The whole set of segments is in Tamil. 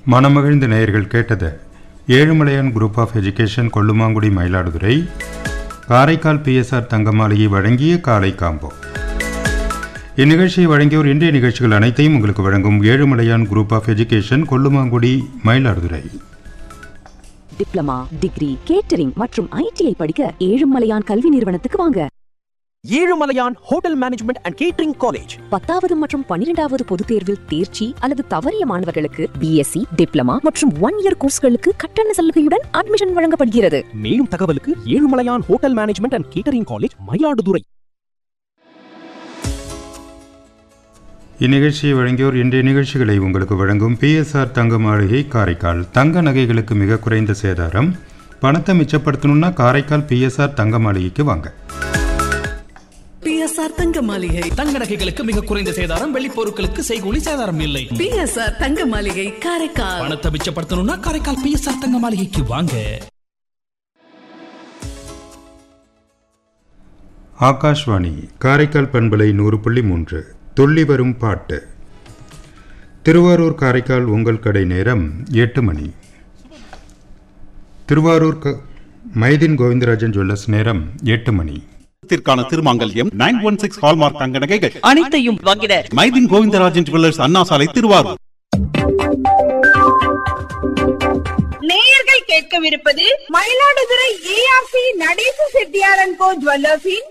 மனமகிழ்ந்த நேயர்கள் கேட்டது Ezhumalaiyan group of education Kollumangudi Mayiladuthurai Karaikal PSR Thangamaligai வழங்கிய காலை காம்போ இந்நிகழ்ச்சியை வழங்கியோர் இன்றைய நிகழ்ச்சிகள் அனைத்தையும் உங்களுக்கு வழங்கும் Ezhumalaiyan group of education Kollumangudi Mayiladuthurai diploma degree catering மற்றும் ஐடிஐ படிக்க ஏழுமலையான் கல்வி நிறுவனத்துக்கு வாங்க Ezhumalaiyan hotel management and catering college பத்தாவது மற்றும் பன்னிரெண்டாவது பொதுத் தேர்வில் தேர்ச்சி அல்லது தவறிய மாணவர்களுக்கு பிஎஸ்சி டிப்ளமா மற்றும் ஒன் இயர் கோர்ஸ்களுக்கு கட்டண சலுகையுடன் அட்மிஷன் வழங்கப்படுகிறது மேலும் தகவலுக்கு Ezhumalaiyan hotel management and catering college Mayiladuthurai இந்நிகழ்ச்சியை வழங்கியோர் இன்றைய நிகழ்ச்சிகளை உங்களுக்கு வழங்கும் பிஎஸ்ஆர் தங்க மாளிகை காரைக்கால் தங்க நகைகளுக்கு மிக குறைந்த சேதாரம் பணத்தை மிச்சப்படுத்தணும்னா காரைக்கால் பிஎஸ்ஆர் தங்க மாளிகைக்கு வாங்க பிஎஸ்ஆர் தங்க மாளிகை தங்க நகைகளுக்கு மிக குறைந்த சேதாரம் வெள்ளி பொருட்களுக்கு செய்கூலி சேதாரம் இல்லை பிஎஸ்ஆர் தங்க மாளிகை காரைக்கால் பணத்தை மிச்சப்படுத்தணும்னா காரைக்கால் பிஎஸ்ஆர் தங்க மாளிகைக்கு வாங்க ஆகாஷ்வாணி காரைக்கால் பண்பலை நூறு புள்ளி மூன்று துள்ளி வரும் பாட்டு திருவாரூர் காரைக்கால் உங்கள் கடை நேரம் எட்டு மணி திருவாரூர் க மைதின் கோவிந்தராஜன் ஜுவல்லர்ஸ் நேரம் எட்டு மணி த்திற்கான திருமாங்கல்யம் நைன் ஒன் சிக்ஸ் ஹால்மார்க் தங்க நகைகள் அனைத்தையும் வாங்கிட மைதின் கோவிந்தராஜன் ஜுவல்லர்ஸ் அண்ணா சாலை திருவாரூர் நேயர்கள் கேட்கவிருப்பது மயிலாடுதுறை ஏஆர்சி நடேச செட்டியாரன் கோ ஜுவல்லர்ஸின்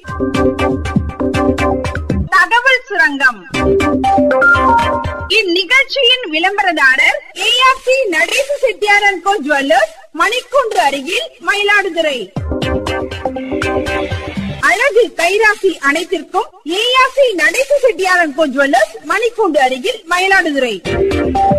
தகவல் சுரங்கம் இந்நிகழ்ச்சியின் விளம்பரதாரர் ஏஆர்சி நடேச செட்டியாரன் கோ ஜுவல்லர்ஸ் மணிக்குன்று அருகில் மயிலாடுதுறை அழகு கைராசி அனைத்திற்கும் ஏஆர்சி நடேச செட்டியாரன் கோ ஜுவல்லர்ஸ் மணிக்குண்டு அருகில் மயிலாடுதுறை